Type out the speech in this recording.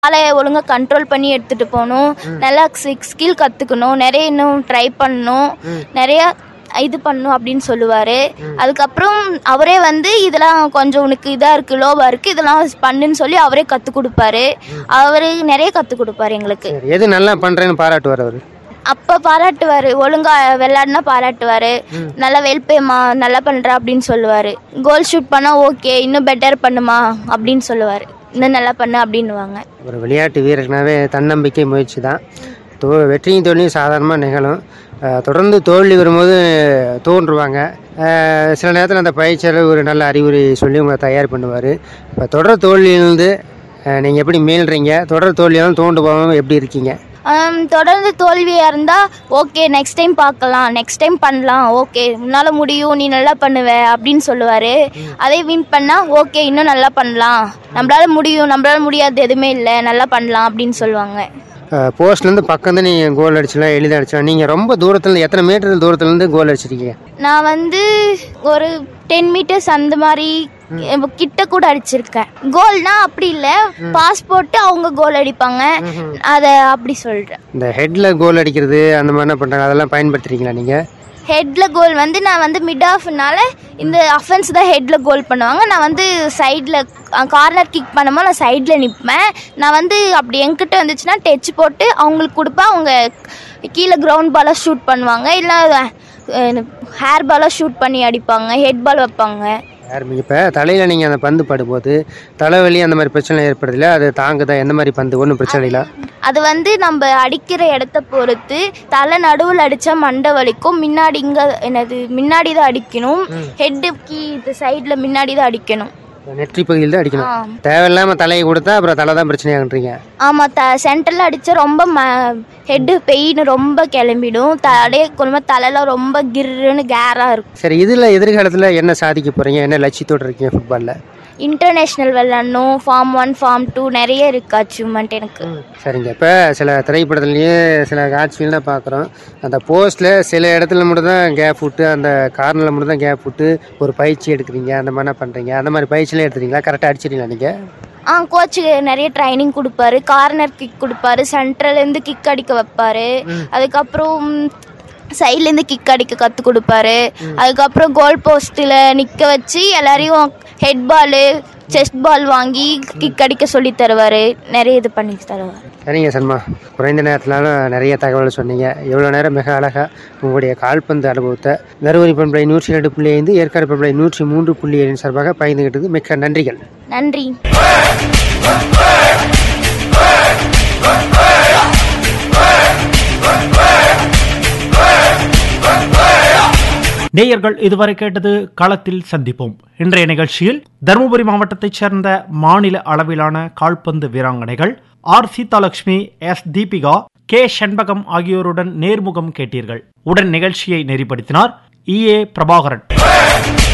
காலை ஒழுங்கா கண்ட்ரோல் பண்ணி எடுத்துட்டு போகணும் நல்லா ஸ்கில் கற்றுக்கணும் நிறைய இன்னும் ட்ரை பண்ணணும் நிறைய இது பண்ணணும் அப்படின்னு சொல்லுவார் அதுக்கப்புறம் அவரே வந்து இதெல்லாம் கொஞ்சம் உனக்கு இதாக இருக்குது லோவாக இருக்குது இதெல்லாம் பண்ணுன்னு சொல்லி அவரே கற்றுக் கொடுப்பாரு அவர் நிறைய கற்றுக் கொடுப்பாரு எங்களுக்கு சரி எது நல்லா பண்ணுறேன்னு பாராட்டுவார் அவர் அப்போ பாராட்டுவார் ஒழுங்கா விளையாடினா பாராட்டுவார் நல்லா வெல்பேமா நல்லா பண்ணுறா அப்படின்னு சொல்லுவார் கோல் ஷூட் பண்ணால் ஓகே இன்னும் பெட்டர் பண்ணுமா அப்படின்னு சொல்லுவார் இன்னும் நல்லா பண்ணு அப்படின்னுவாங்க ஒரு விளையாட்டு வீரர்னாவே தன்னம்பிக்கை முயற்சி தான் தோ வெற்றியும் தோல்வியும் சாதாரணமாக நிகழும் அஹ் தொடர்ந்து தோல்வி வரும்போது தோன்றுவாங்க அஹ் சில நேரத்தில் அந்த பயிற்சியாளர் ஒரு நல்ல அறிவுரை சொல்லி உங்களை தயார் பண்ணுவார் இப்போ தொடர் தோல்வியிலிருந்து நீங்கள் எப்படி மீள்றீங்க தொடர் தோல்வியாலும் தோண்டு போகாமல் எப்படி இருக்கீங்க ஆம், தொடர்ந்து தோல்வியாக இருந்தால் ஓகே நெக்ஸ்ட் டைம் பார்க்கலாம் நெக்ஸ்ட் டைம் பண்ணலாம் ஓகே உன்னால் முடியும் நீ நல்லா பண்ணுவ அப்படின்னு சொல்லுவார் அதே வின் பண்ணால் ஓகே இன்னும் நல்லா பண்ணலாம் நம்மளால முடியும் நம்மளால முடியாது எதுவுமே இல்லை நல்லா பண்ணலாம் அப்படின்னு சொல்லுவாங்க போஸ்ட்லேருந்து பக்கம் தான் நீங்கள் கோல் அடிச்சலாம் எளிதாக அடிச்சலாம் நீங்கள் ரொம்ப தூரத்தில் எத்தனை மீட்டர் தூரத்துலேருந்து கோல் அடிச்சிருக்கீங்க நான் வந்து ஒரு டென் மீட்டர்ஸ் அந்த மாதிரி அஹ், கிட்ட கூட அடிச்சிருக்கேன் கோல்னா அப்படி இல்லை பாஸ் போட்டு அவங்க கோல் அடிப்பாங்க அதை அப்படி சொல்கிறேன் இந்த ஹெட்டில் கோல் அடிக்கிறது அந்த மாதிரிலாம் பண்ணுறாங்க அதெல்லாம் பயன்படுத்துறீங்களா நீங்கள் ஹெட்ல கோல் வந்து நான் வந்து மிட் ஆஃப்னால இந்த அஃபென்ஸ் தான் ஹெட்ல கோல் பண்ணுவாங்க நான் வந்து சைடில் கார்னர் கிக் பண்ணும்போது நான் சைடில் நிற்பேன் நான் வந்து அப்படி என்கிட்ட வந்துச்சுன்னா டச் போட்டு அவங்களுக்கு கொடுப்பேன் அவங்க கீழே கிரவுண்ட் பாலாக ஷூட் பண்ணுவாங்க இல்லை ஹேர் பாலாக ஷூட் பண்ணி அடிப்பாங்க ஹெட் பால் வைப்பாங்க யாருமே இப்போ தலையில் நீங்கள் அந்த பந்து படும்போது தலைவலி அந்த மாதிரி பிரச்சனை ஏற்படுதில்ல அது தாங்குதா எந்த மாதிரி பந்து ஒன்றும் பிரச்சனை இல்லை அது வந்து நம்ம அடிக்கிற இடத்த பொறுத்து தலை நடுவில் அடித்தா மண்டை வலிக்கும் முன்னாடி இங்கே என்னது முன்னாடி தான் அடிக்கணும் ஹெட்டுக்கு இது சைடில் முன்னாடி தான் அடிக்கணும் நெற்றி பகுதியில் தான் அடிக்கணும் ஆ. தேவையில்லாமல் தலையை கொடுத்தா அப்புறம் தலை தான் பிரச்சனையாகன்றீங்க ஆமாம் த சென்டரில் அடித்தா ரொம்ப ம ஹெட்டு பெயின் ரொம்ப கிளம்பிடும் தலையே கொஞ்சமாக தலைலாம் ரொம்ப கிர்ருன்னு கேராக இருக்கும் சரி இதில் எதிர்காலத்தில் என்ன சாதிக்க போகிறீங்க என்ன லட்சியத்தோடு இருக்கீங்க ஃபுட்பாலில் இன்டர்நேஷ்னல் விளாட்ணும் ஃபார்ம் ஒன் ஃபார்ம் டூ நிறைய இருக்குது அச்சீவ்மெண்ட் எனக்கு சரிங்க இப்போ சில திரைப்படத்துலேயே சில காட்சிகள்லாம் பார்க்குறோம் அந்த போஸ்ட்டில் சில இடத்துல மட்டும் தான் கேப் விட்டு அந்த கார்னரில் மட்டும் தான் கேப் விட்டு ஒரு பயிற்சி எடுக்கிறீங்க அந்த மாதிரிலாம் பண்ணுறீங்க அந்த மாதிரி பயிற்சிலாம் எடுத்துறீங்களா கரெக்டாக அடிச்சிடுங்களா நீங்கள் ஆ கோச்சு நிறைய ட்ரைனிங் கொடுப்பாரு கார்னர் கிக் கொடுப்பாரு சென்ட்ரல்லேருந்து கிக் அடிக்க வைப்பாரு அதுக்கப்புறம் சைட்லேருந்து கிக் அடிக்க கற்றுக் கொடுப்பாரு அதுக்கப்புறம் கோல் போஸ்ட்டில் நிற்க வச்சு எல்லாரையும் ஹெட் பாலு செஸ்ட் பால் வாங்கி கிக் அடிக்க சொல்லி தருவார் நிறைய இது பண்ணி தருவார் சரிங்க சன்மா குறைந்த நேரத்தினாலும் நிறைய தகவல் சொன்னீங்க எவ்வளோ நேரம் மிக அழகாக உங்களுடைய கால்பந்து அனுபவத்தை தருமபுரி பண்பலை நூற்றி ரெண்டு புள்ளி ஐந்து ஏற்காடு பண்பலை நூற்றி மூன்று புள்ளி ஏழின் சார்பாக பகிர்ந்துகிட்டது மிக்க நன்றிகள் நன்றி நேயர்கள் இதுவரை கேட்டது களத்தில் சந்திப்போம் இன்றைய நிகழ்ச்சியில் தருமபுரி மாவட்டத்தைச் சேர்ந்த மாநில அளவிலான கால்பந்து வீராங்கனைகள் R Seethalakshmi S Deepika K Shenbagam ஆகியோருடன் நேர்முகம் கேட்டீர்கள் உடன் நிகழ்ச்சியை நெறிப்படுத்தினார் இ ஏ பிரபாகரன்